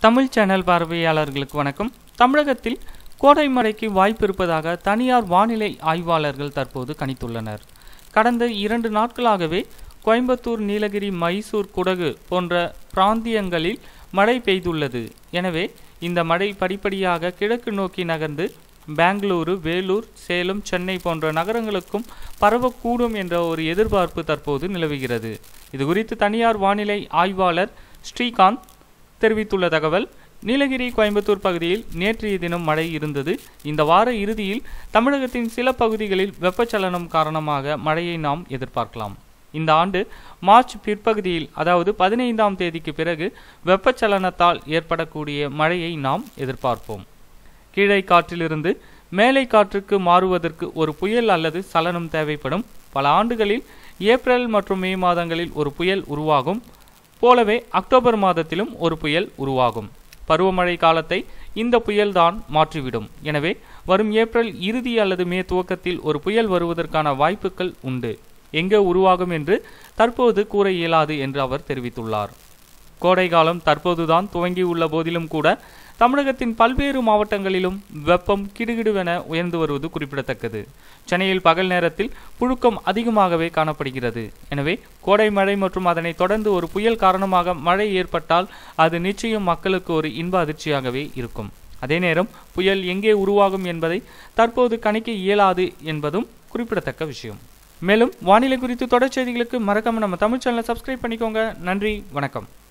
Tamil channel பார்வையாளர்களுக்கு வணக்கம் தமிழகத்தில் கோடை மழைக்கு வாய்ப்பு இருப்பதாக தனியார் வானிலை ஆய்வாளர்கள் தற்போது கணித்துள்ளனர் கடந்த இரண்டு நாட்களாகவே கோயம்புத்தூர் நீலகிரி மைசூர் குடகு போன்ற பிராந்தியங்களில் மழை பெய்துள்ளது எனவே இந்த மழை படிப்படியாக கிழக்கு நோக்கி நகர்ந்து பெங்களூரு வேலூர் சேலம் சென்னை போன்ற நகரங்களுக்கும் பரவக்கூடும் என்ற ஒரு எதிர்பார்ப்பு தற்போது நிலவுகிறது இது குறித்து தனியார் வானிலை ஆய்வாளர் ஸ்ரீகாந்த் தெரிவித்துள்ள தகவல் நீலகிரி கோயம்புத்தூர் பகுதியில் நேற்றைய தினம் மழை இருந்தது இந்த வார இறுதியில் தமிழகத்தின் சில பகுதிகளில் வெப்பச்சலனம் காரணமாக மழையை நாம் எதிர்பார்க்கலாம் இந்த ஆண்டு மார்ச் பிற்பகுதியில் அதாவது பதினைந்தாம் தேதிக்கு பிறகு வெப்பச்சலனத்தால் ஏற்படக்கூடிய மழையை நாம் எதிர்பார்ப்போம் கீழே காற்றிலிருந்து மேலை காற்றுக்கு மாறுவதற்கு ஒரு புயல் அல்லது சலனம் தேவைப்படும் பல ஆண்டுகளில் ஏப்ரல் மற்றும் மே மாதங்களில் ஒரு புயல் உருவாகும் போலவே அக்டோபர் மாதத்திலும் ஒரு புயல் உருவாகும் பருவமழை காலத்தை இந்த புயல்தான் மாற்றிவிடும் எனவே வரும் ஏப்ரல் இறுதி அல்லது மே துவக்கத்தில் ஒரு புயல் வருவதற்கான வாய்ப்புகள் உண்டு எங்கே உருவாகும் என்று தற்போது கூற இயலாது என்று அவர் தெரிவித்துள்ளார் கோடை காலம் தற்போதுதான் துவங்கியுள்ள போதிலும் கூட தமிழகத்தின் பல்வேறு மாவட்டங்களிலும் வெப்பம் கிடுகிடுவென உயர்ந்து வருவது குறிப்பிடத்தக்கது சென்னையில் பகல் நேரத்தில் புழுக்கம் அதிகமாகவே காணப்படுகிறது எனவே கோடை மழை மற்றும் அதனை தொடர்ந்து ஒரு புயல் காரணமாக மழை ஏற்பட்டால் அது நிச்சயம் மக்களுக்கு ஒரு இன்ப அதிர்ச்சியாகவே இருக்கும் அதே நேரம் புயல் எங்கே உருவாகும் என்பதை தற்போது கணிக்க இயலாது என்பதும் குறிப்பிடத்தக்க விஷயம் மேலும் வானிலை குறித்து தொடர் செய்திகளுக்கு மறக்காம நம்ம தமிழ் சேனலை சப்ஸ்கிரைப் பண்ணிக்கோங்க நன்றி வணக்கம்